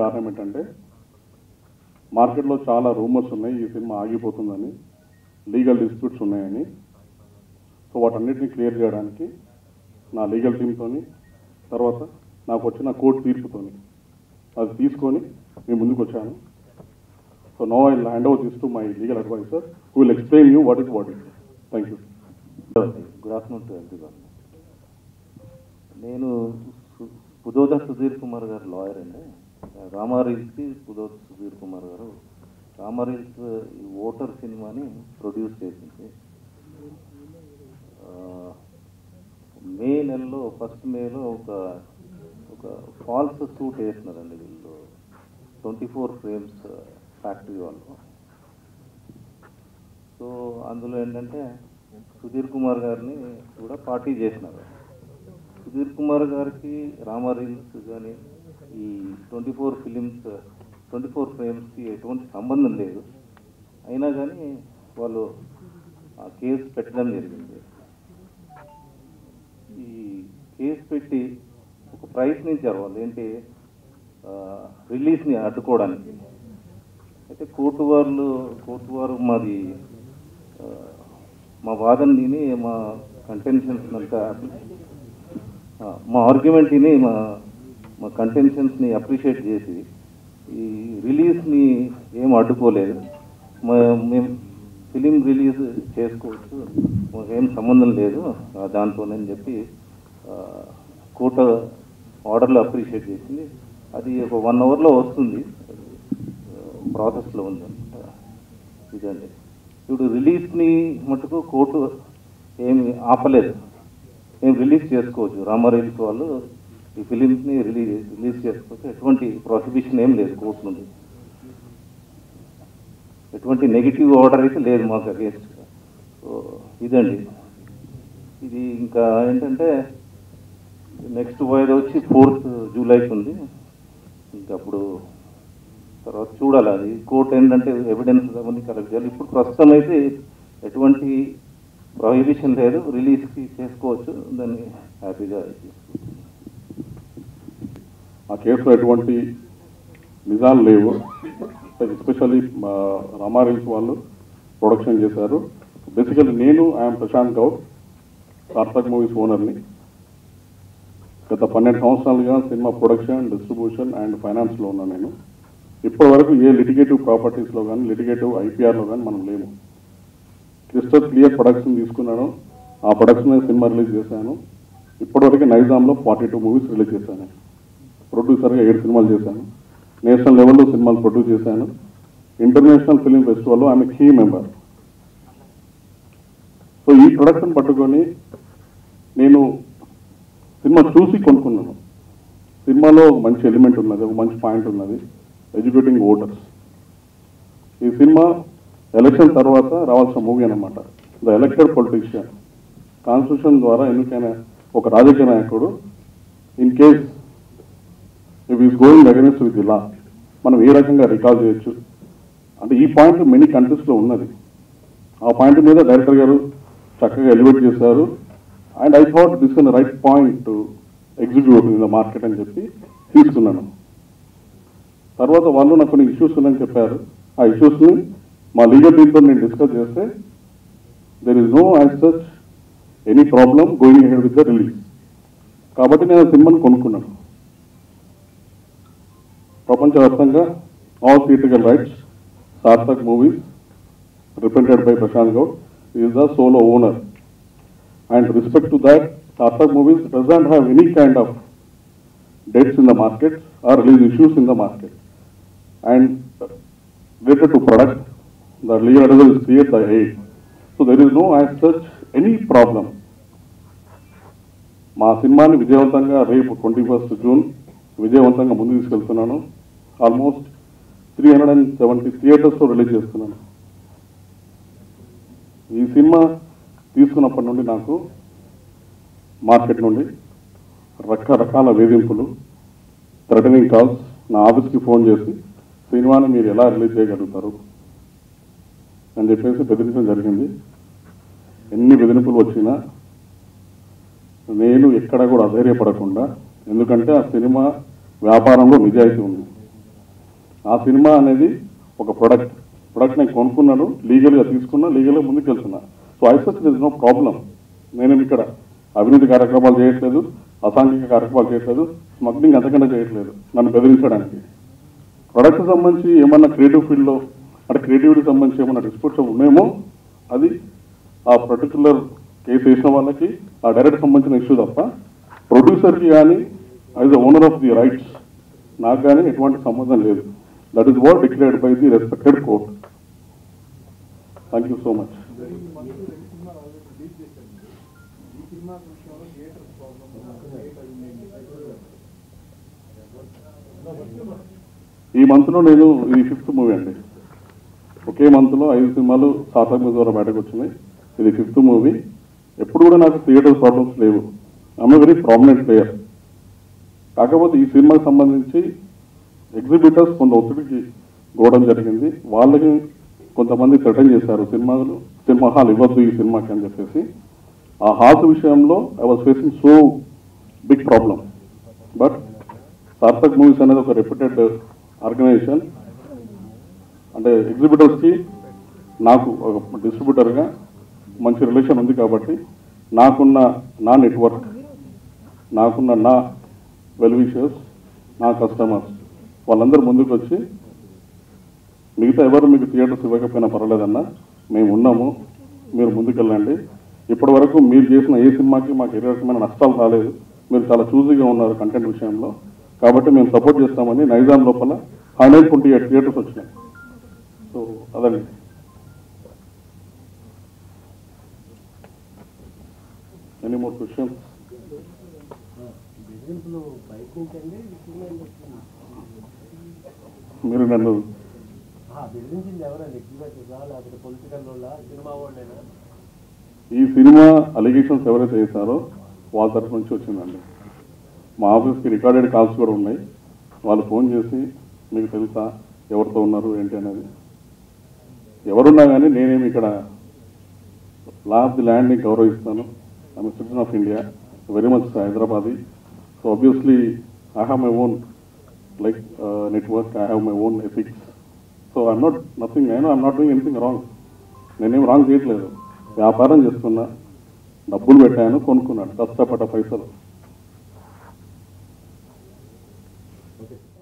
కారణం ఏంటంటే మార్కెట్లో చాలా రూమర్స్ ఉన్నాయి ఈ సినిమా ఆగిపోతుందని లీగల్ డిస్ప్యూట్స్ ఉన్నాయని సో వాటన్నిటిని క్లియర్ చేయడానికి నా లీగల్ టీమ్తోని తర్వాత నాకు వచ్చిన కోర్టు తీర్పుతోని అది తీసుకొని మీ ముందుకు వచ్చాను so no I hand over this to my legal adviser who will explain you what is what is thank you good afternoon to everyone నేను సు- పుదోద సుధీర్ కుమార్ గారు లాయర్ అండి రామారీల్స్కి పుదోద సుధీర్ కుమార్ గారు రామారీల్స్ ఈ ఓటర్ సినిమాని ప్రొడ్యూస్ చేసింది ఆ, మే నెలలో ఫస్ట్ మేలో ఒక ఒక ఫాల్స్ సూట్ వేసినారండి వీళ్ళు ట్వంటీ ఫోర్ ఫ్రేమ్స్ ఫ్యాక్టరీ వాళ్ళు సో అందులో ఏంటంటే సుధీర్ కుమార్ గారిని కూడా పార్టీ చేసినారు సుధీర్ కుమార్ గారికి రామా రీల్స్ కానీ ఈ twenty four films twenty four ఫ్రేమ్స్కి ఎటువంటి సంబంధం లేదు అయినా కానీ వాళ్ళు ఆ కేసు పెట్టడం జరిగింది ఈ కేసు పెట్టి ఒక ప్రయత్నించారు వాళ్ళు ఏంటి ఆ, రిలీజ్ని అడ్డుకోవడానికి అయితే కోర్టు వాళ్ళు కోర్టు వారు మాది ఆ, మా వాదన విని మా కంటెన్షన్స్ అంతా ఆ, మా ఆర్గ్యుమెంట్ విని మా మా కంటెన్షన్స్ని అప్రిషియేట్ చేసి ఈ రిలీజ్ని ఏం అడ్డుకోలేదు మా మేము ఫిలిం రిలీజ్ చేసుకోవచ్చు మాకేం సంబంధం లేదు ఆ, దాంతోనని చెప్పి ఆ, కోర్టు ఆర్డర్లో అప్రిషియేట్ చేసింది అది ఒక వన్ అవర్లో వస్తుంది ప్రాసెస్లో ఉంది ఇదండి ఇప్పుడు రిలీజ్ని మటుకు కోర్టు ఏమి ఆపలేదు మేము రిలీజ్ చేసుకోవచ్చు రామ రిలీజ్ వాళ్ళు ఈ ఫిలిమ్స్ని రిలీజ్ రిలీజ్ చేసుకోవచ్చు ఎటువంటి ప్రొహిబిషన్ ఏం లేదు కోర్టు నుండి ఎటువంటి నెగిటివ్ ఆర్డర్ అయితే లేదు మాకు అగేన్స్ట్ సో ఇదండి ఇది ఇంకా ఏంటంటే నెక్స్ట్ వాయిదా వచ్చి ఫోర్త్ జూలైకి ఉంది ఇంకా అప్పుడు తర్వాత చూడాలి అది కోర్టు ఏంటంటే ఎవిడెన్స్ అవన్నీ కలెక్ట్ చేయాలి ఇప్పుడు ప్రస్తుతం అయితే ఎటువంటి ప్రొహిబిషన్ లేదు రిలీజ్కి చేసుకోవచ్చు దాన్ని హ్యాపీగా చేసుకోవచ్చు ఆ కేసులో ఎటువంటి నిజాలు లేవు ఎస్పెషల్లీ రామారీల్స్ వాళ్ళు ప్రొడక్షన్ చేశారు బేసికల్లీ నేను ఐఎమ్ ప్రశాంత్ గౌడ్ సార్థక్ మూవీస్ ఓనర్ని గత పన్నెండు సంవత్సరాలుగా సినిమా ప్రొడక్షన్ డిస్ట్రిబ్యూషన్ అండ్ ఫైనాన్స్లో ఉన్నాను నేను ఇప్పటి వరకు ఏ లిటిగేటివ్ ప్రాపర్టీస్లో కానీ లిటిగేటివ్ ఐపీఆర్లో కానీ మనం లేము క్రిస్టల్ క్లియర్ ప్రొడక్షన్ తీసుకున్నాను ఆ ప్రొడక్షన్ మీద సినిమా రిలీజ్ చేశాను ఇప్పటివరకు నైజాంలో ఫార్టీ టూ మూవీస్ రిలీజ్ చేశాను ప్రొడ్యూసర్గా ఏడు సినిమాలు చేశాను నేషనల్ లెవెల్లో సినిమాలు ప్రొడ్యూస్ చేశాను ఇంటర్నేషనల్ ఫిలిం ఫెస్టివల్లో ఆమె కీ మెంబర్ సో ఈ ప్రొడక్షన్ పట్టుకొని నేను సినిమా చూసి కొనుక్కున్నాను సినిమాలో ఒక మంచి ఎలిమెంట్ ఉన్నది ఒక మంచి పాయింట్ ఉన్నది ఎడ్యుకేటింగ్ ఓటర్స్ ఈ సినిమా ఎలక్షన్ తర్వాత రావాల్సిన మూవీ అనమాట ద ఎలక్టెడ్ పొలిటీషియన్ కాన్స్టిట్యూషన్ ద్వారా ఎన్నికైన ఒక రాజకీయ నాయకుడు in case if is going against with law మనం ఏ రకంగా రికాల్ చేయొచ్చు అంటే ఈ పాయింట్ మెనీ కంట్రీస్లో ఉన్నది ఆ పాయింట్ మీద డైరెక్టర్ గారు చక్కగా ఎలివేట్ చేశారు and I thought this in right point to execute in the market అని చెప్పి తీసుకున్నాను తర్వాత వాళ్ళు నాకు కొన్ని ఇష్యూస్ ఉన్నాయని చెప్పారు ఆ ఇష్యూస్ని మా లీగల్ టీమ్తో నేను డిస్కస్ చేస్తే there is no as such any problem going head with the release కాబట్టి నేను ఆ సినిమాని కొనుక్కున్నాను ప్రపంచవ్యాప్తంగా all theatrical rights Sarthak movies represented by Prashant Goud is the solo owner and respect to that, Sarthak Movies doesn't have any kind of debts in the market or release issues in the market. And related to product, the legal advisor is cleared by aid. So there is no as such any problem. మా సినిమాని విజయవంతంగా రేపు twenty first June విజయవంతంగా ముందుకు తీసుకెళ్తున్నాను almost three hundred and seventy థియేటర్స్లో release చేస్తున్నాను ఈ సినిమా తీసుకున్నప్పటి నుండి నాకు మార్కెట్ నుండి రకరకాల వేధింపులు థ్రెటనింగ్ కాల్స్ నా ఆఫీస్కి ఫోన్ చేసి సినిమాని మీరు ఎలా రిలీజ్ చేయగలుగుతారు అని చెప్పేసి బెదిరించడం జరిగింది ఎన్ని బెదిరింపులు వచ్చినా నేను ఎక్కడ కూడా అధైర్యపడకుండా ఎందుకంటే ఆ సినిమా వ్యాపారంలో నిజాయితీ ఉంది ఆ సినిమా అనేది ఒక ప్రొడక్ట్ ప్రొడక్ట్ నేను కొనుక్కున్నాను లీగల్గా తీసుకున్నా లీగల్గా ముందుకు వెళ్తున్నా so I such is no problem నేను ఇక్కడ అవినీతి కార్యక్రమాలు చేయట్లేదు అసాంఘిక కార్యక్రమాలు చేయట్లేదు స్మగ్లింగ్ అంతకన్నా చేయట్లేదు నన్ను బెదిరించడానికి ప్రొడక్ట్ సంబంధించి ఏమన్నా క్రియేటివ్ ఫీల్డ్లో అంటే క్రియేటివిటీ సంబంధించి ఏమన్నా డిస్ప్యూట్స్ ఉన్నాయేమో అది ఆ పర్టికులర్ కేసు వేసిన వాళ్ళకి ఆ డైరెక్ట్ సంబంధించిన ఇష్యూ తప్ప ప్రొడ్యూసర్కి కానీ as the owner of the rights నాకు కానీ ఎటువంటి సంబంధం లేదు that is what declared by the respected court thank you so much ఈ మంత్లో నేను ఇది ఫిఫ్త్ మూవీ అండి ఒకే మంత్లో ఐదు సినిమాలు సార్థక్ మీద ద్వారా బయటకు వచ్చినాయి ఇది ఫిఫ్త్ మూవీ ఎప్పుడు కూడా నాకు థియేటర్ ప్రాబ్లమ్స్ లేవు ఐఎమ్ వెరీ ప్రామినెంట్ ప్లేయర్ కాకపోతే ఈ సినిమాకి సంబంధించి ఎగ్జిబిటర్స్ కొంత ఒత్తిడికి గోవడం జరిగింది వాళ్ళకి కొంతమంది థ్రెటన్ చేశారు సినిమాలు సినిమా హాల్ ఇవ్వద్దు ఈ సినిమాకి అని చెప్పేసి ఆ హాల్స్ విషయంలో I was facing so big problem but Sarthak movies అనేది ఒక రెప్యూటెడ్ ఆర్గనైజేషన్ అంటే ఎగ్జిబిటర్స్కి నాకు ఒక డిస్ట్రిబ్యూటర్గా మంచి రిలేషన్ ఉంది కాబట్టి నాకున్న నా నెట్వర్క్ నాకున్న నా వెల్ విషర్స్ నా కస్టమర్స్ వాళ్ళందరూ ముందుకు వచ్చి మిగతా ఎవరు మీకు థియేటర్స్ ఇవ్వకపోయినా పర్వాలేదన్నా మేము ఉన్నాము మీరు ముందుకెళ్ళండి ఇప్పటి వరకు మీరు చేసిన ఏ సినిమాకి మాకు ఏ రకమైన నష్టాలు రాలేదు మీరు చాలా చూజీగా ఉన్నారు కంటెంట్ విషయంలో కాబట్టి మేము సపోర్ట్ చేస్తామని నైజాం లోపల హండ్రెడ్ ట్వంటీ ఎయిట్ థియేటర్స్ వచ్చినాయి సో అదండి ఎనీ మోర్ క్వశ్చన్స్ బెదిరింపులు బయట నుంచి అండి సినిమా ఇండస్ట్రీ మీరు నన్ను బెదిరించింది ఎవరండి ఎగ్జిబిటర్సా లేకపోతే పొలిటికల్ వాళ్ళ సినిమా వాళ్ళేనా ఈ సినిమా అలిగేషన్స్ ఎవరైతే చేశారో వాళ్ళ తరఫు నుంచి వచ్చిందండి మా ఆఫీస్కి రికార్డెడ్ కాల్స్ కూడా ఉన్నాయి వాళ్ళు ఫోన్ చేసి మీకు తెలుసా ఎవరితో ఉన్నారు ఏంటి అనేది ఎవరున్నా కానీ నేనేమి ఇక్కడ లా ఆఫ్ ది ల్యాండ్ని గౌరవిస్తాను I'm citizen of India very much Hyderabadi so obviously I have my own like network I have my own ethics so I'm not nothing I I'm not doing anything wrong నేనేం wrong చేయట్లేదు వ్యాపారం చేస్తున్నా డబ్బులు పెట్టాను కొనుక్కున్నాను కష్టపడ్డ పైసలు ఓకే